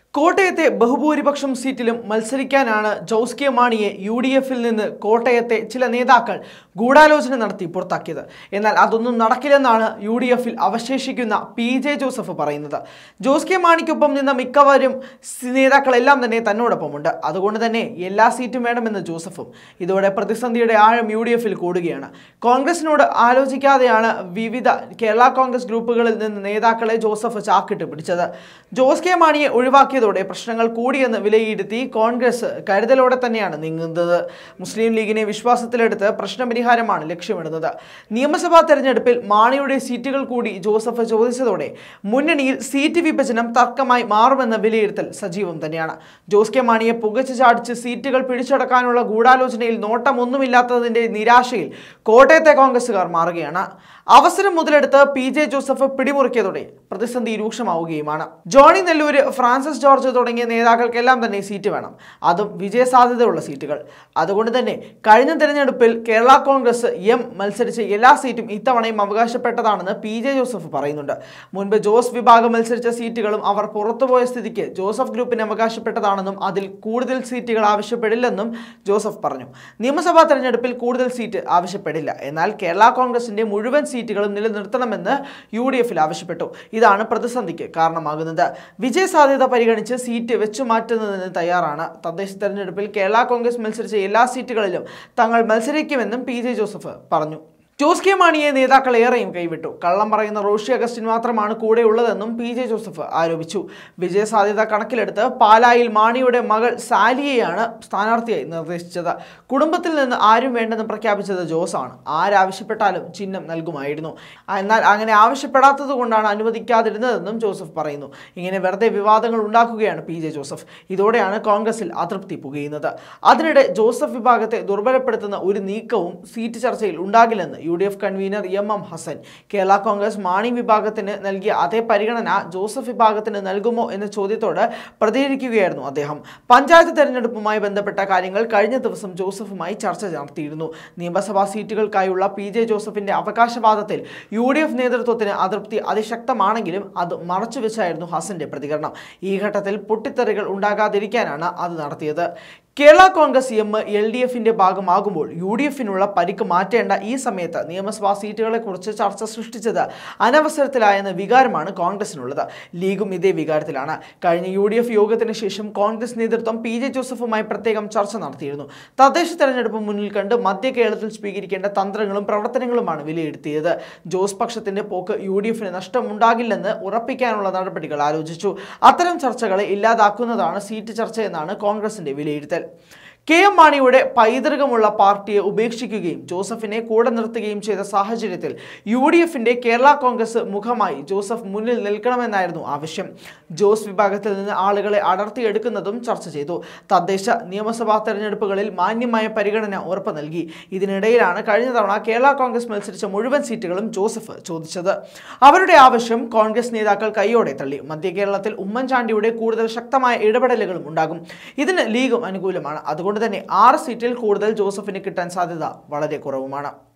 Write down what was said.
കോട്ടയത്തെ ബഹുഭൂരിപക്ഷം സീറ്റിലും മത്സരിക്കാനാണ് ജോസ് കെ മാണിയെ യു ഡി എഫിൽ നിന്ന് കോട്ടയത്തെ ചില നേതാക്കൾ ഗൂഢാലോചന നടത്തി പുറത്താക്കിയത് എന്നാൽ അതൊന്നും നടക്കില്ലെന്നാണ് യു ഡി എഫിൽ അവശേഷിക്കുന്ന പി ജെ ജോസഫ് പറയുന്നത് ജോസ് കെ മാണിക്കൊപ്പം നിന്ന മിക്കവരും സി- നേതാക്കളെല്ലാം തന്നെ തന്നോടൊപ്പമുണ്ട് അതുകൊണ്ട് തന്നെ എല്ലാ സീറ്റും വേണമെന്ന് ജോസഫും ഇതോടെ പ്രതിസന്ധിയുടെ ആഴം യു ഡി എഫിൽ കൂടുകയാണ് കോൺഗ്രസിനോട് ആലോചിക്കാതെയാണ് വിവിധ കേരള കോൺഗ്രസ് ഗ്രൂപ്പുകളിൽ നിന്ന് നേതാക്കളെ ജോസഫ് ചാക്കിട്ട് പിടിച്ചത് ജോസ് കെ മാണിയെ ഒഴിവാക്കിയതോടെ പ്രശ്നങ്ങൾ കൂടിയെന്ന് വിലയിരുത്തി കോൺഗ്രസ് കരുതലോടെ തന്നെയാണ് നീങ്ങുന്നത് മുസ്ലിം ലീഗിനെ വിശ്വാസത്തിലെടുത്ത് പ്രശ്നപരിഹാരമാണ് ലക്ഷ്യമിടുന്നത് നിയമസഭാ തെരഞ്ഞെടുപ്പിൽ മാണിയുടെ സീറ്റുകൾ കൂടി ജോസഫ് ചോദിച്ചതോടെ മുന്നണിയിൽ സീറ്റ് വിഭജനം തർക്കമായി മാറുമെന്ന വിലയിരുത്തൽ സജീവം തന്നെയാണ് ജോസ് കെ മാണിയെ പുകച്ചു ചാടിച്ച് സീറ്റുകൾ പിടിച്ചടക്കാനുള്ള ഗൂഢാലോചനയിൽ നോട്ടമൊന്നുമില്ലാത്തതിന്റെ നിരാശയിൽ കോട്ടയത്തെ കോൺഗ്രസുകാർ മാറുകയാണ് അവസരം മുതലെടുത്ത് പി ജെ ജോസഫ് പിടിമുറുക്കിയതോടെ പ്രതിസന്ധി രൂക്ഷമാവുകയുമാണ് ജോണി നെല്ലൂര് ഫ്രാൻസിസ് ജോർജ് തുടങ്ങിയ നേതാക്കൾക്കെല്ലാം തന്നെ സീറ്റ് വേണം അതും വിജയസാധ്യതയുള്ള സീറ്റുകൾ അതുകൊണ്ട് തന്നെ കഴിഞ്ഞ തെരഞ്ഞെടുപ്പിൽ കേരള കോൺഗ്രസ് എം മത്സരിച്ച എല്ലാ സീറ്റും ഇത്തവണയും അവകാശപ്പെട്ടതാണെന്ന് പി ജെ ജോസഫ് പറയുന്നുണ്ട് മുൻപ് ജോസ് വിഭാഗം മത്സരിച്ച സീറ്റുകളും അവർ പുറത്തുപോയ സ്ഥിതിക്ക് ജോസഫ് ഗ്രൂപ്പിന് അവകാശപ്പെട്ടതാണെന്നും അതിൽ കൂടുതൽ സീറ്റുകൾ ആവശ്യപ്പെടില്ലെന്നും ജോസഫ് പറഞ്ഞു നിയമസഭാ തെരഞ്ഞെടുപ്പിൽ കൂടുതൽ സീറ്റ് ആവശ്യപ്പെടില്ല എന്നാൽ കേരള കോൺഗ്രസിന്റെ മുഴുവൻ സീറ്റുകളും നിലനിർത്തണമെന്ന് യു ഡി എഫിൽ ആവശ്യപ്പെട്ടു ഇതാണ് പ്രതിസന്ധിക്ക് കാരണമാകുന്നത് വിജയ സാധ്യത പരിഗണിച്ച് സീറ്റ് വെച്ചു മാറ്റുന്നതിന് തയ്യാറാണ് തദ്ദേശ തെരഞ്ഞെടുപ്പിൽ കേരള കോൺഗ്രസ് മത്സരിച്ച എല്ലാ സീറ്റുകളിലും തങ്ങൾ മത്സരിക്കുമെന്നും പി ജെ ജോസഫ് പറഞ്ഞു ജോസ് കെ മാണിയെ നേതാക്കൾ ഏറെയും കൈവിട്ടു കള്ളം പറയുന്ന റോഷി അഗസ്റ്റിൻ മാത്രമാണ് കൂടെയുള്ളതെന്നും പി ജെ ജോസഫ് ആരോപിച്ചു വിജയസാധ്യത കണക്കിലെടുത്ത് പാലായിൽ മാണിയുടെ മകൾ സാലിയെയാണ് സ്ഥാനാർത്ഥിയായി നിർദ്ദേശിച്ചത് കുടുംബത്തിൽ നിന്ന് ആരും വേണ്ടെന്ന് പ്രഖ്യാപിച്ചത് ജോസാണ് ആരാവശ്യപ്പെട്ടാലും ചിഹ്നം നൽകുമായിരുന്നു എന്നാൽ അങ്ങനെ ആവശ്യപ്പെടാത്തത് കൊണ്ടാണ് അനുവദിക്കാതിരുന്നതെന്നും ജോസഫ് പറയുന്നു ഇങ്ങനെ വെറുതെ വിവാദങ്ങൾ ഉണ്ടാക്കുകയാണ് പി ജെ ജോസഫ് ഇതോടെയാണ് കോൺഗ്രസിൽ അതൃപ്തി പുകയുന്നത് അതിനിടെ ജോസഫ് വിഭാഗത്തെ ദുർബലപ്പെടുത്തുന്ന ഒരു നീക്കവും സീറ്റ് ചർച്ചയിൽ ഉണ്ടാകില്ലെന്ന് U D F convener M M Hassan Kerala Congress Mani വിഭാഗത്തിന് നൽകിയ അതേ പരിഗണന ജോസഫ് വിഭാഗത്തിന് നൽകുമോ എന്ന ചോദ്യത്തോട് പ്രതികരിക്കുകയായിരുന്നു അദ്ദേഹം പഞ്ചായത്ത് തെരഞ്ഞെടുപ്പുമായി ബന്ധപ്പെട്ട കാര്യങ്ങൾ കഴിഞ്ഞ ദിവസം ജോസഫുമായി ചർച്ച നടത്തിയിരുന്നു നിയമസഭാ സീറ്റുകൾക്കായുള്ള പി ജെ ജോസഫിന്റെ അവകാശവാദത്തിൽ യു ഡി എഫ് നേതൃത്വത്തിന് അതൃപ്തി അതിശക്തമാണെങ്കിലും അത് മറച്ചുവെച്ചായിരുന്നു ഹസന്റെ പ്രതികരണം ഈ ഘട്ടത്തിൽ പൊട്ടിത്തെറികൾ ഉണ്ടാകാതിരിക്കാനാണ് അത് നടത്തിയത് Kerala Congress M L D എഫിന്റെ ഭാഗമാകുമ്പോൾ യു ഡി എഫിനുള്ള പരിക്ക് മാറ്റേണ്ട ഈ സമയത്ത് നിയമസഭാ സീറ്റുകളെക്കുറിച്ച് ചർച്ച സൃഷ്ടിച്ചത് അനവസരത്തിലായെന്ന വികാരമാണ് കോൺഗ്രസിനുള്ളത് ലീഗും ഇതേ വികാരത്തിലാണ് കഴിഞ്ഞ യു ഡി എഫ് യോഗത്തിന് ശേഷം കോൺഗ്രസ് നേതൃത്വം പി ജെ ജോസഫുമായി പ്രത്യേകം ചർച്ച നടത്തിയിരുന്നു തദ്ദേശ തെരഞ്ഞെടുപ്പ് മുന്നിൽ കണ്ട് മധ്യ കേരളത്തിൽ സ്വീകരിക്കേണ്ട തന്ത്രങ്ങളും പ്രവർത്തനങ്ങളുമാണ് വിലയിരുത്തിയത് ജോസ് പക്ഷത്തിന്റെ പോക്ക് യു ഡി എഫിന് നഷ്ടമുണ്ടാകില്ലെന്ന് ഉറപ്പിക്കാനുള്ള നടപടികൾ ആലോചിച്ചു അത്തരം ചർച്ചകളെ ഇല്ലാതാക്കുന്നതാണ് സീറ്റ് ചർച്ചയെന്നാണ് കോൺഗ്രസിന്റെ വിലയിരുത്തൽ കെ എം മാണിയുടെ പൈതൃകമുള്ള പാർട്ടിയെ ഉപേക്ഷിക്കുകയും ജോസഫിനെ കൂടെ നിർത്തുകയും ചെയ്ത സാഹചര്യത്തിൽ യു ഡി എഫിന്റെ കേരള കോൺഗ്രസ് മുഖമായി ജോസഫ് മുന്നിൽ നിൽക്കണമെന്നായിരുന്നു ആവശ്യം ജോസ് വിഭാഗത്തിൽ നിന്ന് ആളുകളെ അടർത്തിയെടുക്കുന്നതും ചർച്ച ചെയ്തു തദ്ദേശ നിയമസഭാ തെരഞ്ഞെടുപ്പുകളിൽ മാന്യമായ പരിഗണന ഉറപ്പ് നൽകി ഇതിനിടയിലാണ് കഴിഞ്ഞ തവണ കേരള കോൺഗ്രസ് മത്സരിച്ച മുഴുവൻ സീറ്റുകളും ജോസഫ് ചോദിച്ചത് അവരുടെ ആവശ്യം കോൺഗ്രസ് നേതാക്കൾ കൈയോടെ തള്ളി മധ്യ കേരളത്തിൽ ഉമ്മൻചാണ്ടിയുടെ കൂടുതൽ ശക്തമായ ഇടപെടലുകളും ഉണ്ടാകും ഇതിന് ലീഗും അനുകൂലമാണ് അതുകൊണ്ട് തന്നെ ആറ് സീറ്റിൽ കൂടുതൽ ജോസഫിന് കിട്ടാൻ സാധ്യത വളരെ കുറവുമാണ്